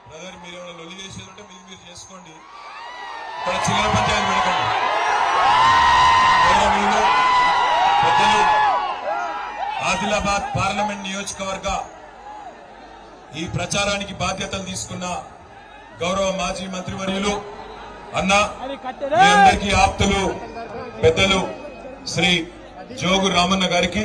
Brother మీరు ఏమైనా లొల్లి చేసేది ఉంటే మీరు మీరు చేసుకోండి ఇక్కడ చిల్లర పంచాయతీ పెడకండి గౌరవనీయులు పెద్దలు ఆదిలాబాద్ పార్లమెంట్ నియోజకవర్గ ఈ ప్రచారానికి బాధ్యతలు తీసుకున్న గౌరవ మాజీ మంత్రివర్యులు అన్న మీ అందరికీ ఆప్తులు పెద్దలు శ్రీ జోగు రామన్న గారికి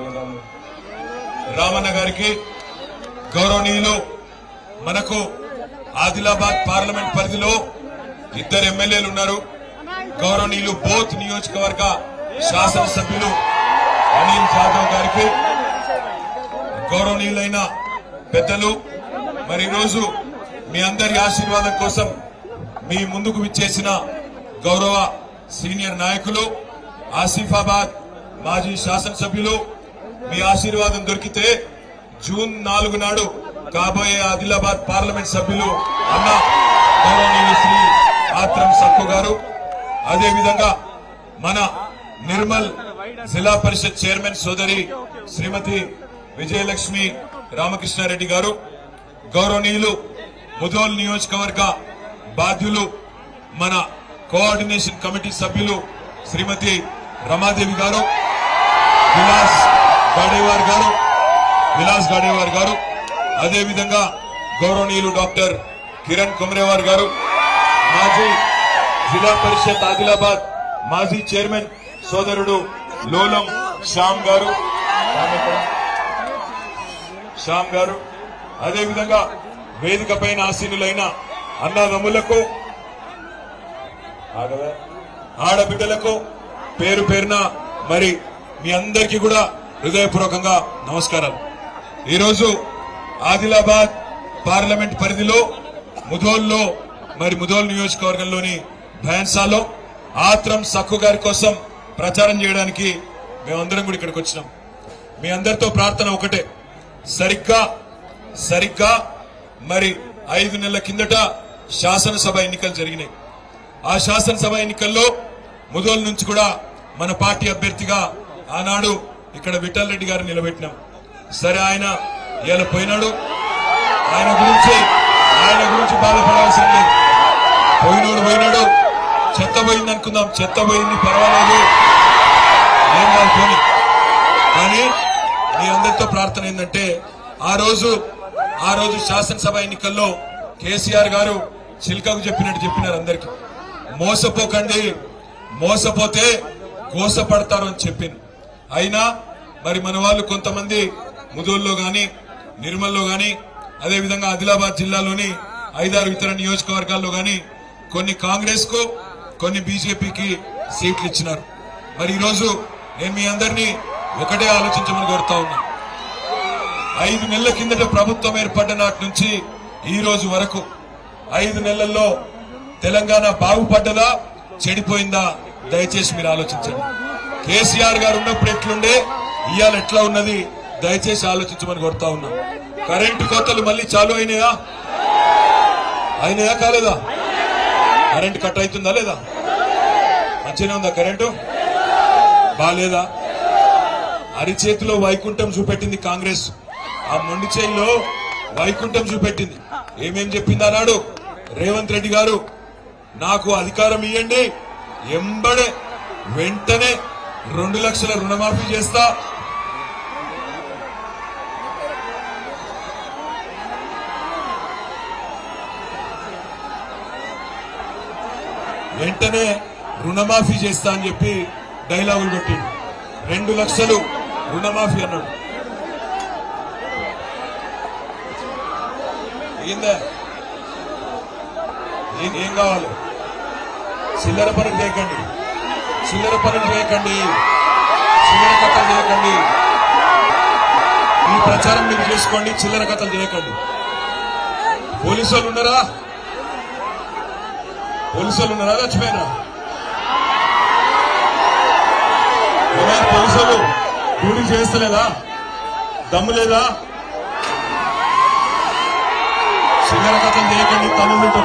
రామన్న గారికి గౌరవనీయులు మనకు ఆదిలాబాద్ పార్లమెంట్ పరిధిలో ఇద్దరు ఎమ్మెల్యేలు ఉన్నారు గౌరవనీయులు బోత్ నియోజకవర్గ శాసనసభ్యులు అనిల్ జాదవ్ గారికి గౌరవనీయులైన పెద్దలు మరి ఈరోజు మీ అందరి ఆశీర్వాదం కోసం మీ ముందుకు విచ్చేసిన గౌరవ సీనియర్ నాయకులు ఆసిఫాబాద్ మాజీ శాసనసభ్యులు మీ ఆశీర్వాదం దొరికితే జూన్ నాలుగు నాడు కాబోయే ఆదిలాబాద్ పార్లమెంట్ సభ్యులు అన్న గౌరవనీయులు శ్రీ ఆత్రం సక్కు గారు అదేవిధంగా మన నిర్మల్ జిల్లా పరిషత్ చైర్మన్ సోదరి శ్రీమతి విజయలక్ష్మి రామకృష్ణారెడ్డి గారు గౌరవనీయులు ముదోల్ నియోజకవర్గ బాధ్యులు మన కోఆర్డినేషన్ కమిటీ సభ్యులు శ్రీమతి రమాదేవి గారు విలాస్ గాడేవార్ గారు విలాస్ గాడేవార్ గారు అదేవిధంగా గౌరవనీయులు డాక్టర్ కిరణ్ కుమ్రేవార్ గారు మాజీ జిల్లా పరిషత్ ఆదిలాబాద్ మాజీ చైర్మన్ సోదరుడు లోలం శ్యామ్ గారు శ్యామ్ ఎక్కడ? శ్యామ్ గారు అదేవిధంగా వేదిక పైన ఆసీనులైన అన్నదమ్ములకు ఆగవే. ఆడబిడ్డలకు పేరు పేరున మరి మీ అందరికీ కూడా హృదయపూర్వకంగా నమస్కారాలు ఈరోజు ఆదిలాబాద్ పార్లమెంట్ పరిధిలో ముధోల్లో మరి ముధోల్ నియోజకవర్గంలోని భయాన్సాలో ఆత్రం సక్కు గారి కోసం ప్రచారం చేయడానికి మేమందరం కూడా ఇక్కడికి వచ్చినాం మీ అందరితో ప్రార్థన ఒకటే సరిగ్గా సరిగ్గా మరి ఐదు నెలల కిందట శాసనసభ ఎన్నికలు జరిగినాయి ఆ శాసనసభ ఎన్నికల్లో ముదోల్ నుంచి కూడా మన పార్టీ అభ్యర్థిగా ఆనాడు ఇక్కడ విఠల్ రెడ్డి గారు నిలబెట్టినాం సరే ఆయన ఇవాళ పోయినాడు ఆయన గురించి ఆయన గురించి బాధపడాల్సిన లేదు పోయినోడు పోయినాడు చెత్త పోయింది అనుకుందాం చెత్త పోయింది పర్వాలేదు ఏం కాదు పోనీ కానీ మీ అందరితో ప్రార్థన ఏంటంటే ఆ రోజు ఆ రోజు శాసనసభ ఎన్నికల్లో కేసీఆర్ గారు చిల్కకు చెప్పినట్టు చెప్పినారు అందరికి మోసపోకండి మోసపోతే గోసపడతారు అని చెప్పింది అయినా మరి మన వాళ్ళు కొంతమంది ముదోల్లో గాని నిర్మల్లో గాని అదేవిధంగా ఆదిలాబాద్ జిల్లాలోని ఐదారు ఇతర నియోజకవర్గాల్లో గాని కొన్ని కాంగ్రెస్ కు కొన్ని బీజేపీకి సీట్లు ఇచ్చినారు మరి ఈరోజు నేను మీ అందరినీ ఒకటే ఆలోచించమని కోరుతా ఉన్నా ఐదు నెలల కిందట ప్రభుత్వం ఏర్పడ్డ నాటి నుంచి ఈ రోజు వరకు ఐదు నెలల్లో తెలంగాణ బాగుపడ్డదా చెడిపోయిందా దయచేసి మీరు ఆలోచించండి కేసీఆర్ గారు ఉన్నప్పుడు ఎట్లుండే ఇవాళ ఎట్లా ఉన్నది దయచేసి ఆలోచించమని కోరుతా ఉన్నా కరెంటు కోతలు మళ్ళీ చాలు అయినాయా అయినాయా కాలేదా కరెంటు కట్ అవుతుందా లేదా మంచిగానే ఉందా కరెంటు బాలేదా అరిచేతిలో వైకుంఠం చూపెట్టింది కాంగ్రెస్ ఆ మొండి చేయిలో వైకుంఠం చూపెట్టింది ఏమేం చెప్పింది అన్నాడు రేవంత్ రెడ్డి గారు నాకు అధికారం ఇవ్వండి ఎంబడే వెంటనే రెండు లక్షల రుణమాఫీ చేస్తా వెంటనే రుణమాఫీ చేస్తా అని చెప్పి డైలాగులు కొట్టిండు రెండు లక్షలు రుణమాఫీ అన్నాడు ఏందా ఏం ఏం కావాలి చిల్లర పనులు చేయకండి చిల్లర పనులు చేయకండి చిల్లర కథలు చేయకండి మీ ప్రచారం మీరు చేసుకోండి చిల్లర కథలు చేయకండి పోలీసు వాళ్ళు ఉన్నారా పోలీసు వాళ్ళు ఉన్నారా చచ్చిపోయినా ఏమైనా పోలీసులు డ్యూటీ చేస్తలేదా దమ్ము లేదా చిల్లర కథలు చేయకండి తమ్ముళ్ళు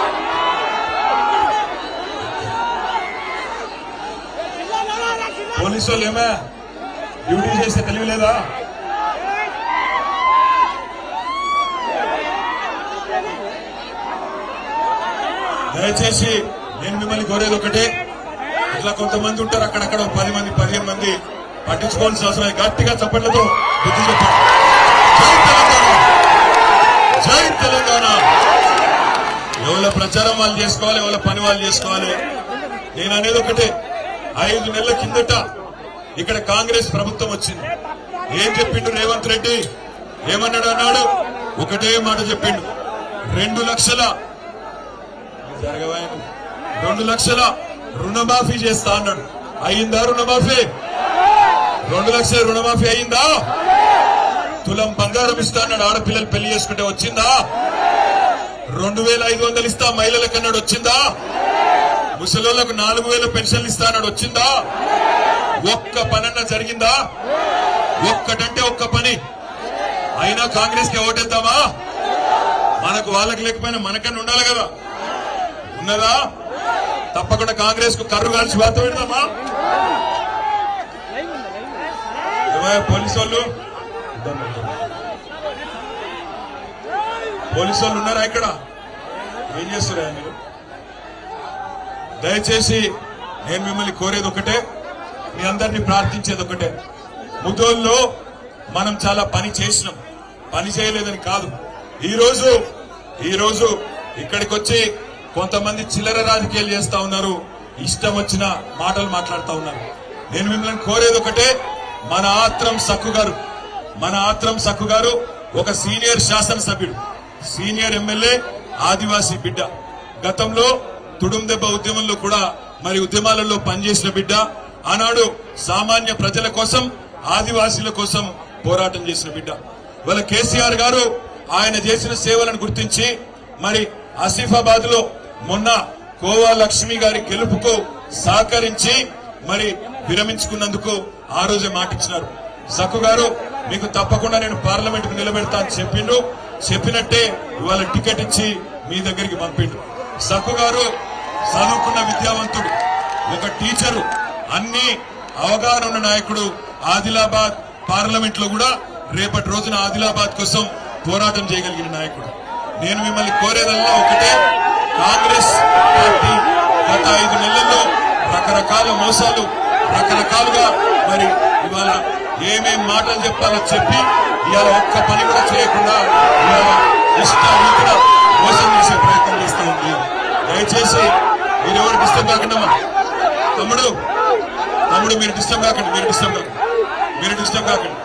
పోలీసు వాళ్ళు ఏమే డ్యూటీ చేస్తే తెలివి లేదా దయచేసి నేను మిమ్మల్ని కోరేది ఒకటే ఇట్లా కొంతమంది ఉంటారు అక్కడక్కడ ఒక పది మంది పదిహేను మంది పట్టించుకోవాల్సిన అవసరం లేదు. గట్టిగా చప్పట్లతో బుద్ధి చెప్పండి జై తెలంగాణ జై తెలంగాణ ఎవరి ప్రచారం వాళ్ళు చేసుకోవాలి ఎవరి పని వాళ్ళు చేసుకోవాలి నేను అనేది ఒకటే ఐదు నెలల కిందట ఇక్కడ కాంగ్రెస్ ప్రభుత్వం వచ్చింది ఏం చెప్పిండు రేవంత్ రెడ్డి ఏమన్నాడు అన్నాడు ఒకటే మాట చెప్పిండు రెండు లక్షల జరగవా ఆయన? రెండు లక్షల రుణమాఫీ చేస్తా అన్నాడు అయిందా రుణమాఫీ రెండు లక్షల రుణమాఫీ అయిందా తులం బంగారం ఇస్తా అన్నాడు ఆడపిల్లలు పెళ్లి చేసుకుంటే వచ్చిందా రెండు వేల ఐదు వందలు ఇస్తా మహిళలకు అన్నాడు వచ్చిందా ముసలోళ్లకు నాలుగు వేల పెన్షన్లు ఇస్తా అన్నాడు వచ్చిందా ఒక్క పనన్నా జరిగిందా ఒక్కటంటే ఒక్క పని అయినా కాంగ్రెస్ కి ఓటేద్దామా మనకు వాళ్ళకి లేకపోయినా మనకన్నా ఉండాలి కదా ఉన్నదా తప్పకుండా కాంగ్రెస్ కు కర్రు కాల్చి వాత పెడదామా ఏమయ్య పోలీసు వాళ్ళు పోలీసు వాళ్ళు ఉన్నారా ఇక్కడ ఏం చేస్తారా మీరు దయచేసి నేను మిమ్మల్ని కోరేది ఒకటే మీ అందరినీ ప్రార్థించేది ఒకటే ముదోల్లో మనం చాలా పని చేసినాం పని చేయలేదని కాదు ఈ రోజు ఈ రోజు ఇక్కడికి వచ్చి కొంతమంది చిల్లర రాజకీయాలు చేస్తా ఉన్నారు ఇష్టం వచ్చిన మాటలు మాట్లాడుతా ఉన్నారు నేను మిమ్మల్ని కోరేది ఒకటే మన ఆత్రం సక్కు గారు మన ఆత్రం సక్కు గారు ఒక సీనియర్ శాసనసభ్యుడు సీనియర్ ఎమ్మెల్యే ఆదివాసీ బిడ్డ గతంలో తుడుం దెబ్బ ఉద్యమంలో కూడా మరి ఉద్యమాలలో పనిచేసిన బిడ్డ ఆనాడు సామాన్య ప్రజల కోసం ఆదివాసీల కోసం పోరాటం చేసిన బిడ్డ వాళ్ళ కేసీఆర్ గారు ఆయన చేసిన సేవలను గుర్తించి మరి ఆసిఫాబాద్ లో మొన్న కోవా లక్ష్మి గారి గెలుపుకు సహకరించి మరి విరమించుకున్నందుకు ఆ రోజే మాటిచ్చినారు సక్కు గారు మీకు తప్పకుండా నేను పార్లమెంట్ కు నిలబెడతా అని చెప్పిండు చెప్పినట్టే ఇవాళ టికెట్ ఇచ్చి మీ దగ్గరికి పంపిండు సక్కు గారు చదువుకున్న విద్యావంతుడు ఒక టీచరు అన్ని అవగాహన ఉన్న నాయకుడు ఆదిలాబాద్ పార్లమెంట్ లో కూడా రేపటి రోజున ఆదిలాబాద్ కోసం పోరాటం చేయగలిగిన నాయకుడు నేను మిమ్మల్ని కోరేదల్లా ఒకటే కాంగ్రెస్ పార్టీ గత ఐదు నెలల్లో రకరకాల మోసాలు రకరకాలుగా మరి ఇవాళ ఏమేం మాటలు చెప్పాలో చెప్పి ఇవాళ ఒక్క పని కూడా చేయకుండా ఇవాళ ఇష్టారీతిన మోసం చేసే ప్రయత్నం చేస్తూ ఉంది దయచేసి మీరెవరు డిస్టర్బ్ కాకుండా తమ్ముడు తమ్ముడు మీరు డిస్టర్బ్ కాకండి మీరు డిస్టర్బ్ కాకండి మీరు డిస్టర్బ్ కాకండి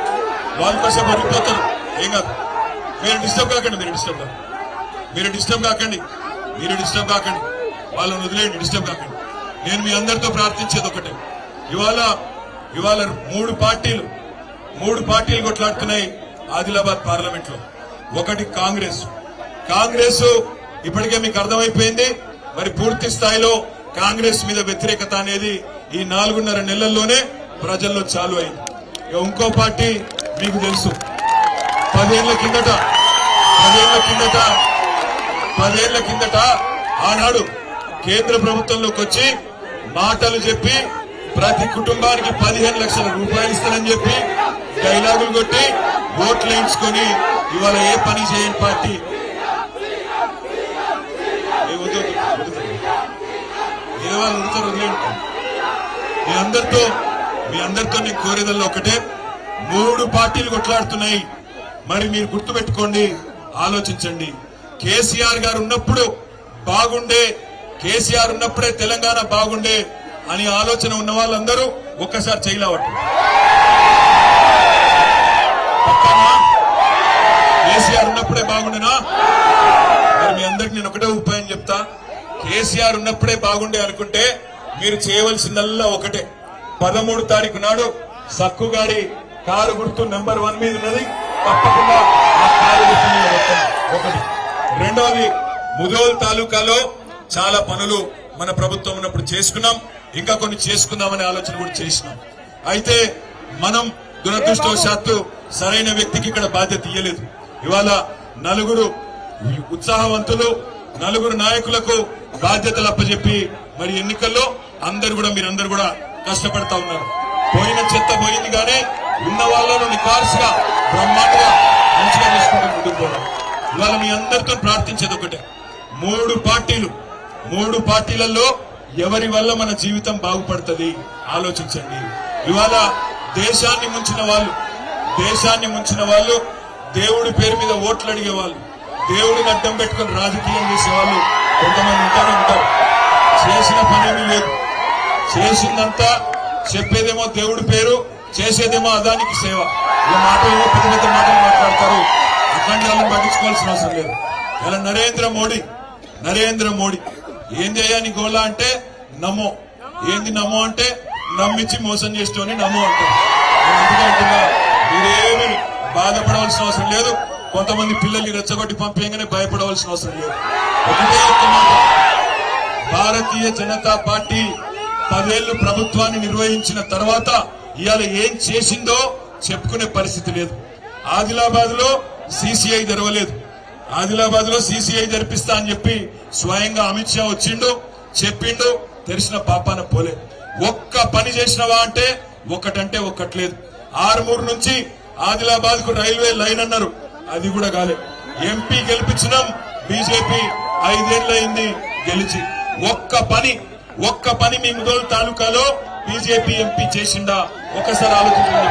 వాళ్ళ కోసం వరిపోతారు ఏం కాదు మీరు డిస్టర్బ్ కాకండి మీరు డిస్టర్బ్ కాకండి మీరు డిస్టర్బ్ కాకండి మీరు డిస్టర్బ్ కాకండి వాళ్ళని వదిలేయండి డిస్టర్బ్ కాకండి నేను మీ అందరితో ప్రార్థించేది ఒకటే ఇవాళ ఇవాళ మూడు పార్టీలు మూడు పార్టీలు కొట్లాడుతున్నాయి ఆదిలాబాద్ పార్లమెంట్ లో ఒకటి కాంగ్రెస్ కాంగ్రెస్ ఇప్పటికే మీకు అర్థమైపోయింది మరి పూర్తి స్థాయిలో కాంగ్రెస్ మీద వ్యతిరేకత అనేది ఈ నాలుగున్నర నెలల్లోనే ప్రజల్లో చాలు అయింది ఇక ఇంకో పార్టీ మీకు తెలుసు పదేళ్ల కిందట పదేళ్ల కిందట పదేళ్ల కిందట ఆనాడు కేంద్ర ప్రభుత్వంలోకి వచ్చి మాటలు చెప్పి ప్రతి కుటుంబానికి పదిహేను లక్షల రూపాయలు ఇస్తానని చెప్పి డైలాగులు కొట్టి ఓట్లు వేయించుకొని ఇవాళ ఏ పని చేయని పార్టీ ఏ వద్దు, వద్దు, వద్దు. ఏ వాళ్ళు ఉడతారు వదిలేండి మీ అందరితో మీ అందరితో నేను కోరేదల్లా ఒకటే మూడు పార్టీలు కొట్లాడుతున్నాయి మరి మీరు గుర్తుపెట్టుకోండి ఆలోచించండి కేసీఆర్ గారు ఉన్నప్పుడు బాగుండే కేసీఆర్ ఉన్నప్పుడే తెలంగాణ బాగుండే అని ఆలోచన ఉన్న వాళ్ళందరూ ఒక్కసారి చేయలేవట్టు పక్కానా? కేసీఆర్ ఉన్నప్పుడే బాగుండేనా మరి మీ అందరికి నేను ఒకటే ఉపాయం చెప్తా కేసీఆర్ ఉన్నప్పుడే బాగుండే అనుకుంటే మీరు చేయవలసిందల్లా ఒకటే పదమూడు తారీఖు నాడు సక్కు గారి కారు గుర్తు నెంబర్ వన్ మీద ఉన్నది తప్పకుండా ఆ కారు గుర్తు మీద కొట్టండి. ఒకటి రెండవది ముదోల్ తాలూకాలో చాలా పనులు మన ప్రభుత్వం ఉన్నప్పుడు చేసుకున్నాం ఇంకా కొన్ని చేసుకుందామనే ఆలోచన కూడా చేసినాం అయితే మనం దురదృష్టవశాత్తు సరైన వ్యక్తికి ఇక్కడ బాధ్యత ఇయ్యలేదు ఇవాళ నలుగురు ఉత్సాహవంతులు నలుగురు నాయకులకు బాధ్యతలు అప్పచెప్పి మరి ఎన్నికల్లో అందరు కూడా మీరందరూ కూడా కష్టపడతా ఉన్నారు పోయిన చెత్త పోయింది కానీ ఉన్న వాళ్ళను నికార్సుగా బ్రహ్మాండంగా మంచిగా తీసుకుంటూ ముందుకు పోవడం ఇవాళ మీ అందరితో ప్రార్థించేది ఒకటే మూడు పార్టీలు మూడు పార్టీలలో ఎవరి వల్ల మన జీవితం బాగుపడుతుంది ఆలోచించండి ఇవాళ దేశాన్ని ముంచిన వాళ్ళు దేశాన్ని ముంచిన వాళ్ళు దేవుడి పేరు మీద ఓట్లు అడిగే వాళ్ళు దేవుడిని అడ్డం పెట్టుకొని రాజకీయం చేసే వాళ్ళు కొంతమంది ఉంటానే ఉంటారు చేసిన పనేమీ లేదు చేసిందంతా చెప్పేదేమో దేవుడి పేరు చేసేదేమో అదానికి సేవ ఇలా మాటలు పెద్ద పెద్ద మాటలు మాట్లాడతారు అట్లాంటి వాళ్ళని పట్టించుకోవాల్సిన అవసరం లేదు ఇలా నరేంద్ర మోడీ నరేంద్ర మోడీ ఏంది అయ్యా నీ గోళ అంటే నమో ఏంది నమో అంటే నమ్మించి మోసం చేస్తూనే నమో అంటారు నేను అందుకే అంటున్నా మీరేమి బాధపడవలసిన అవసరం లేదు కొంతమంది పిల్లల్ని రెచ్చగొట్టి పంపేయగానే భయపడవలసిన అవసరం లేదు ఒకటే ఒక్క మాట భారతీయ జనతా పార్టీ పదేళ్లు ప్రభుత్వాన్ని నిర్వహించిన తర్వాత ఇవాళ ఏం చేసిందో చెప్పుకునే పరిస్థితి లేదు ఆదిలాబాద్ లో సిసిఐ తెరవలేదు ఆదిలాబాద్ లో సిసిఐ జరిపిస్తా అని చెప్పి స్వయంగా అమిత్ షా వచ్చిండు చెప్పిండు తెరిచిన పాపాన పోలే ఒక్క పని చేసినవా అంటే ఒక్కటంటే ఒక్కట్లేదు ఆరుమూరు నుంచి ఆదిలాబాద్ కు రైల్వే లైన్ అన్నారు అది కూడా కాలే ఎంపీ గెలిపించినాం బీజేపీ ఐదేళ్లయింది గెలిచి ఒక్క పని ఒక్క పని మీ ముదోలు తాలూకాలో బీజేపీ ఎంపీ చేసిండా ఒకసారి ఆలోచించండి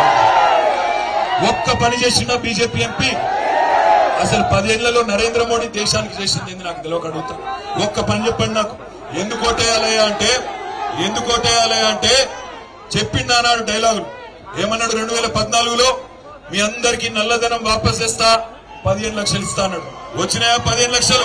ఒక్క పని చేసిండా బీజేపీ ఎంపీ అసలు పదేళ్లలో నరేంద్ర మోడీ దేశానికి చేసింది ఏంది నాకు తెలియక అడుగుతా ఒక్క పని చెప్పండి నాకు ఎందుకు ఓటేయాలయ్యా అంటే ఎందుకు ఓటేయాలయ్యా అంటే చెప్పిండు అన్నాడు డైలాగులు ఏమన్నాడు రెండు వేల పద్నాలుగులో మీ అందరికి నల్లధనం వాపస్ ఇస్తా పదిహేను లక్షలు ఇస్తా అన్నాడు వచ్చినాయా పదిహేను లక్షలు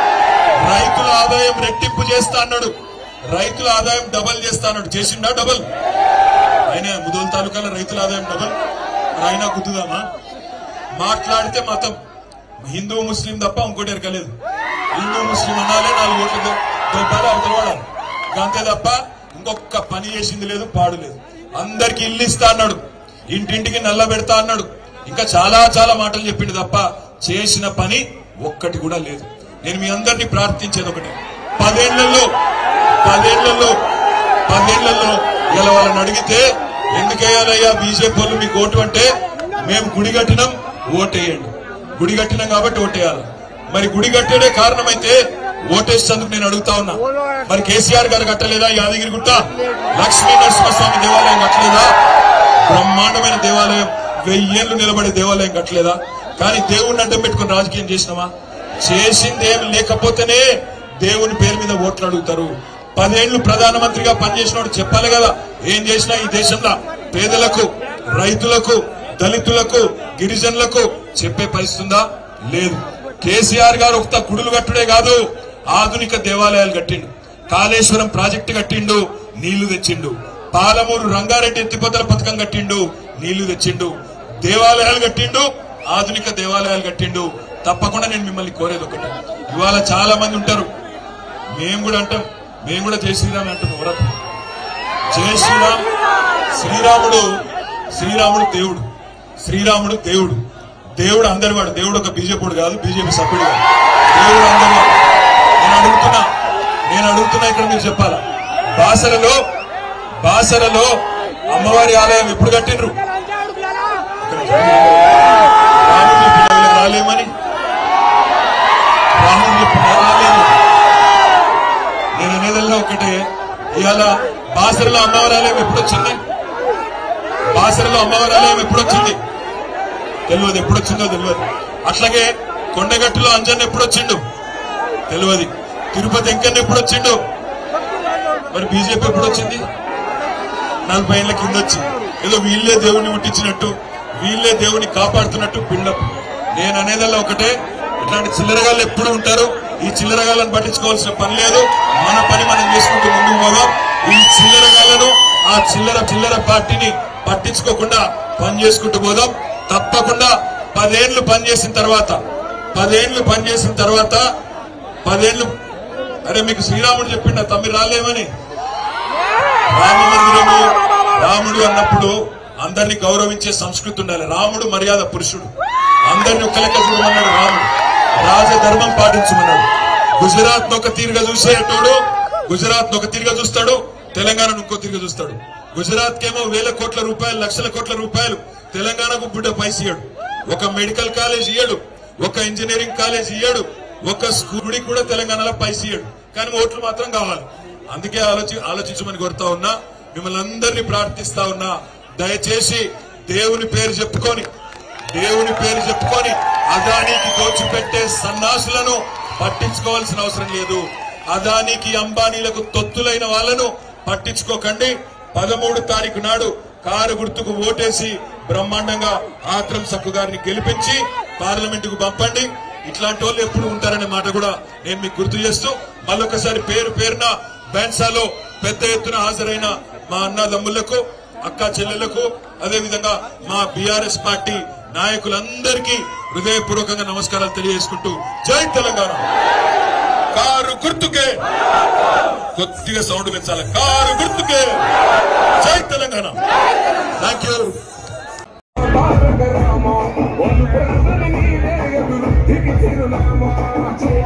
రైతుల ఆదాయం రెట్టింపు చేస్తా అన్నాడు రైతుల ఆదాయం డబల్ చేస్తా అన్నాడు చేసిండా డబల్ ఆయన ముదోల్ తాలూకాలో రైతుల ఆదాయం డబల్ మరి అయినా గుద్దుదామా మాట్లాడితే మతం హిందూ ముస్లిం తప్ప ఇంకోటి ఎరకలేదు హిందూ ముస్లిం అనాలే నాలుగు ఓట్లు దొ- దొబ్బాలి అవతల వాడాలి అంతే తప్ప ఇంకొక పని చేసింది లేదు పాడు లేదు అందరికి ఇల్లు ఇస్తా అన్నాడు ఇంటింటికి నల్ల పెడతా అన్నాడు ఇంకా చాలా చాలా మాటలు చెప్పిండు తప్ప చేసిన పని ఒక్కటి కూడా లేదు నేను మీ అందరినీ ప్రార్థించేది ఒకటి పదేళ్లలో పదేళ్లలో పదేళ్లలో ఇలా వాళ్ళని అడిగితే ఎందుకేయాలయ్యా బీజేపీ వాళ్ళు మీకు ఓటు అంటే మేము గుడి కట్టినాం ఓటేయండి గుడి కట్టినాం కాబట్టి ఓటేయాలి మరి గుడి కట్టేదే కారణమైతే ఓటేసేందుకు నేను అడుగుతా ఉన్నా మరి కేసీఆర్ గారు కట్టలేదా యాదగిరి గుట్ట లక్ష్మీ నరసింహస్వామి దేవాలయం కట్టలేదా బ్రహ్మాండమైన దేవాలయం వెయ్యేళ్లు నిలబడే దేవాలయం కట్టలేదా కానీ దేవుణ్ణి అడ్డం పెట్టుకుని రాజకీయం చేసినామా చేసిందేం లేకపోతేనే దేవుని పేరు మీద ఓట్లు అడుగుతారు పదేళ్లు ప్రధానమంత్రిగా పనిచేసినోడు చెప్పాలి కదా ఏం చేసినా ఈ దేశంలో పేదలకు రైతులకు దళితులకు గిరిజనులకు చెప్పే పరిస్థితి ఉందా లేదు కేసీఆర్ గారు ఒక గుడులు కట్టుడే కాదు ఆధునిక దేవాలయాలు కట్టిండు కాళేశ్వరం ప్రాజెక్టు కట్టిండు నీళ్లు తెచ్చిండు పాలమూరు రంగారెడ్డి ఎత్తిపోతల పథకం కట్టిండు నీళ్లు తెచ్చిండు దేవాలయాలు కట్టిండు ఆధునిక దేవాలయాలు కట్టిండు తప్పకుండా నేను మిమ్మల్ని కోరేది ఒకటి ఇవాళ చాలా మంది ఉంటారు మేము కూడా అంటాం మేము కూడా జై శ్రీరామ్ అంటాం ఎవరన్నా జై శ్రీరామ్ శ్రీరాముడు శ్రీరాముడు దేవుడు శ్రీరాముడు దేవుడు దేవుడు అందరివాడు దేవుడు ఒక బీజేపీ కాదు బీజేపీ సభ్యుడు కాదు దేవుడు అందరివాడు నేను అడుగుతున్నా నేను అడుగుతున్నా ఇక్కడ మీరు చెప్పాలా బాసరలో బాసరలో అమ్మవారి ఆలయం ఎప్పుడు కట్టిండ్రు రాముడు చెప్పిన రాలేమని రాముడు చెప్పిన రాలేదు నేను అనేదల్లా ఒకటే ఇవాళ బాసరలో అమ్మవారి ఆలయం ఎప్పుడు వచ్చింది బాసరలో అమ్మవారి ఆలయం ఎప్పుడు వచ్చింది తెలియదు ఎప్పుడు వచ్చిందో తెలియదు అట్లాగే కొండగట్టులో అంజన్ ఎప్పుడు వచ్చిండు తెలియదు తిరుపతి వెంకన్న ఎప్పుడు వచ్చిండు మరి బీజేపీ ఎప్పుడు వచ్చింది నలభై ఏళ్ల కింద వచ్చి ఏదో వీళ్ళే దేవుణ్ణి ముట్టించినట్టు వీళ్ళే దేవుని కాపాడుతున్నట్టు బిల్డప్ నేను అనేదల్లా ఒకటే ఇట్లాంటి చిల్లరగాళ్ళు ఎప్పుడు ఉంటారు ఈ చిల్లరగాళ్ళని పట్టించుకోవాల్సిన పని లేదు మన పని మనం చేసుకుంటూ ముందుకు పోదాం ఈ చిల్లరగాళ్ళను ఆ చిల్లర చిల్లర పార్టీని పట్టించుకోకుండా పని చేసుకుంటూ పోదాం తప్పకుండా పదేళ్లు పనిచేసిన తర్వాత పదేళ్లు పనిచేసిన తర్వాత పదేళ్లు అరే మీకు శ్రీరాముడు చెప్పిండ తమ్మి రాలేమని రామ మందిరము రాముడు అన్నప్పుడు అందరిని గౌరవించే సంస్కృతి ఉండాలి రాముడు మర్యాద పురుషుడు అందరిని ఒక లెక్క చూడమన్నాడు రాముడు రాజధర్మం పాటించమన్నాడు గుజరాత్ ఒక తీరుగా చూసేటోడు గుజరాత్ ఒక తీరుగా చూస్తాడు తెలంగాణను ఇంకో తీరుగా చూస్తాడు గుజరాత్ కేమో వేల కోట్ల రూపాయలు లక్షల కోట్ల రూపాయలు తెలంగాణకు బుడ్డ పైస ఇయ్యడు ఒక మెడికల్ కాలేజ్ ఇయ్యడు ఒక ఇంజనీరింగ్ కాలేజ్ ఇయ్యడు ఒక స్కూల్ కూడా తెలంగాణలో పైస ఇయ్యడు కానీ ఓట్లు మాత్రం కావాలి అందుకే ఆలోచి ఆలోచించమని కోరుతా ఉన్నా మిమ్మల్ని అందరినీ ప్రార్థిస్తా ఉన్నా దయచేసి దేవుని పేరు చెప్పుకొని దేవుని పేరు చెప్పుకొని అదానికి దోచిపెట్టే సన్నాసులను పట్టించుకోవాల్సిన అవసరం లేదు అదానికి అంబానీలకు తొత్తులైన వాళ్ళను పట్టించుకోకండి పదమూడు తారీఖు నాడు కారు గుర్తుకు ఓటేసి బ్రహ్మాండంగా ఆత్రం సక్కు గారిని గెలిపించి పార్లమెంట్ కు పంపండి ఇట్లాంటి వాళ్ళు ఎప్పుడు ఉంటారనే మాట కూడా నేను మీకు గుర్తు చేస్తూ మళ్ళొకసారి పేరు పేరున బెన్సాలో పెద్ద ఎత్తున హాజరైన మా అన్నదమ్ములకు అక్క చెల్లెలకు అదే విధంగా మా బీఆర్ఎస్ పార్టీ నాయకులందరికీ హృదయపూర్వకంగా నమస్కారాలు తెలియజేసుకుంటూ జై తెలంగాణ కారు గుర్తుకే కొద్దిగా సౌండ్ పెంచాలి కారు గుర్తుకే జై తెలంగాణ థ్యాంక్ యూ తారక రామ, వాళ్ళు పెద్దలు నీవే ఎదురు దిగి చిరునామా.